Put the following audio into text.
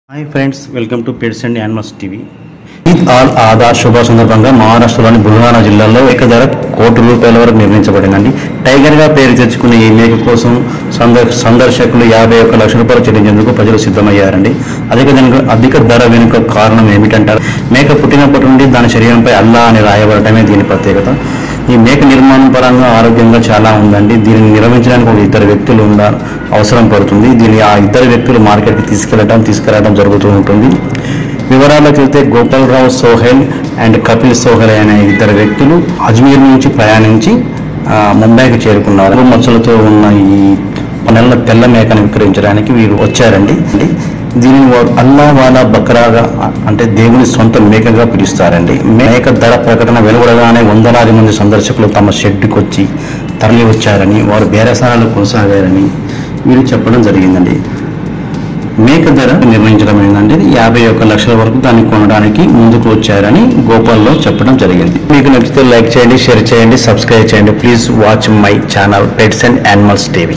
hi friends welcome to pets and animals TV Eid al Adha శుభ సందర్భంగా మహారాష్ట్రలోని బుల్గానా జిల్లాలో ఏక ధర కోటి రూపాయల వరకు నిర్ణయించబడిందండి టైగర్గా పేరు తెచ్చుకున్న ఈ మేక కోసం సందర్ సందర్శకులు యాభై ఒక్క లక్షల రూపాయలు చెల్లించేందుకు ప్రజలు సిద్ధమయ్యారండి అధిక దానికి అధిక ధర వెనుక కారణం ఏమిటంటారు మేక పుట్టినప్పటి నుండి దాని శరీరంపై అల్లా అని రాయబడటమే దీని ప్రత్యేకత ఈ మేక నిర్మాణం పరంగా ఆరోగ్యంగా చాలా ఉందండి దీనిని నిర్వహించడానికి ఒక ఇద్దరు వ్యక్తులు ఉండ అవసరం పడుతుంది దీని ఆ ఇద్దరు వ్యక్తులు మార్కెట్కి తీసుకెళ్లడం తీసుకురావడం జరుగుతూ ఉంటుంది వివరాల్లోకి వెళ్తే గోపాలరావు సోహెల్ అండ్ కపిల్ సోహెల్ అనే ఇద్దరు వ్యక్తులు అజ్మీర్ నుంచి ప్రయాణించి ఆ, ముంబైకి చేరుకున్నారు మచ్చలతో ఉన్న ఈ నెలల తెల్ల మేకను విక్రయించడానికి వీరు వచ్చారండి దీనిని వారు అల్లా వాలా బక్రాగా అంటే దేవుని సొంత మేకగా పిలుస్తారండి మేక ధర ప్రకటన వెలువడగానే వందలాది మంది సందర్శకులు తమ షెడ్కి వచ్చి తరలి వచ్చారని వారు బేరసారాలు కొనసాగారని వీరు చెప్పడం జరిగిందండి మేక ధర నిర్ణయించడం ఏంటంటే యాభై ఒక్క లక్షల వరకు దాన్ని కొనడానికి ముందుకు వచ్చారని గోపాల్లో చెప్పడం జరిగింది మీకు నచ్చితే లైక్ చేయండి షేర్ చేయండి సబ్స్క్రైబ్ చేయండి please watch my channel pets and animals TV